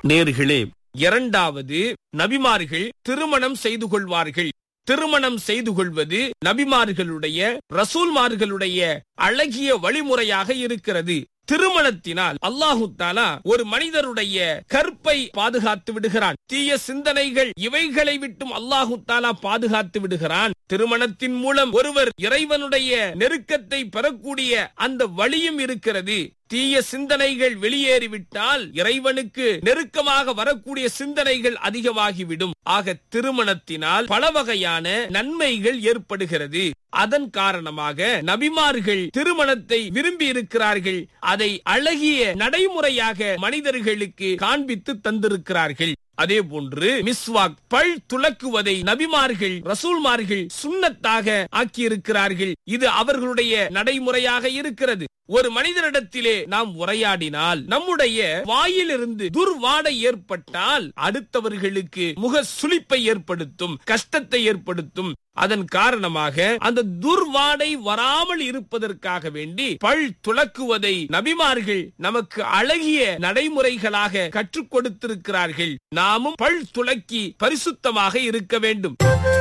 நேர்களே இரண்டாவது நபிமார்கள் திருமணம் செய்து கொள்வார்கள் திருமணம் செய்து கொள்வது நபிமார்களுடைய ரசூல்மார்களுடைய அழகிய வழிமுறையாக இருக்கிறது திருமணத்தினால் அல்லாஹு தாலா ஒரு மனிதருடைய கற்பை பாதுகாத்து விடுகிறான் தீய சிந்தனைகள் இவைகளை விட்டும் அல்லாஹு தாலா பாதுகாத்து விடுகிறான் திருமணத்தின் மூலம் ஒருவர் இறைவனுடைய நெருக்கத்தை பெறக்கூடிய அந்த வழியும் இருக்கிறது தீய சிந்தனைகள் வெளியேறிவிட்டால் இறைவனுக்கு நெருக்கமாக வரக்கூடிய சிந்தனைகள் அதிகமாகிவிடும் ஆக திருமணத்தினால் பல வகையான நன்மைகள் ஏற்படுகிறது அதன் காரணமாக நபிமார்கள் திருமணத்தை விரும்பி இருக்கிறார்கள் அதை அழகிய நடைமுறையாக மனிதர்களுக்கு காண்பித்து தந்திருக்கிறார்கள் அதே போன்று மிஸ்வாக் பல் துலக்குவதை நபிமார்கள் ரசூல்மார்கள் சுண்ணத்தாக ஆக்கியிருக்கிறார்கள் இது அவர்களுடைய நடைமுறையாக இருக்கிறது ஒரு மனிதரிடத்திலே நாம் உரையாடினால் நம்முடைய வாயிலிருந்து துர்வாடை ஏற்பட்டால் அடுத்தவர்களுக்கு முக சுளிப்பை ஏற்படுத்தும் கஷ்டத்தை ஏற்படுத்தும் அதன் காரணமாக அந்த துர்வாடை வராமல் இருப்பதற்காக வேண்டி பல் துலக்குவதை நபிமார்கள் நமக்கு அழகிய நடைமுறைகளாக கற்றுக் கொடுத்திருக்கிறார்கள் நாமும் பல் துலக்கி பரிசுத்தமாக இருக்க வேண்டும்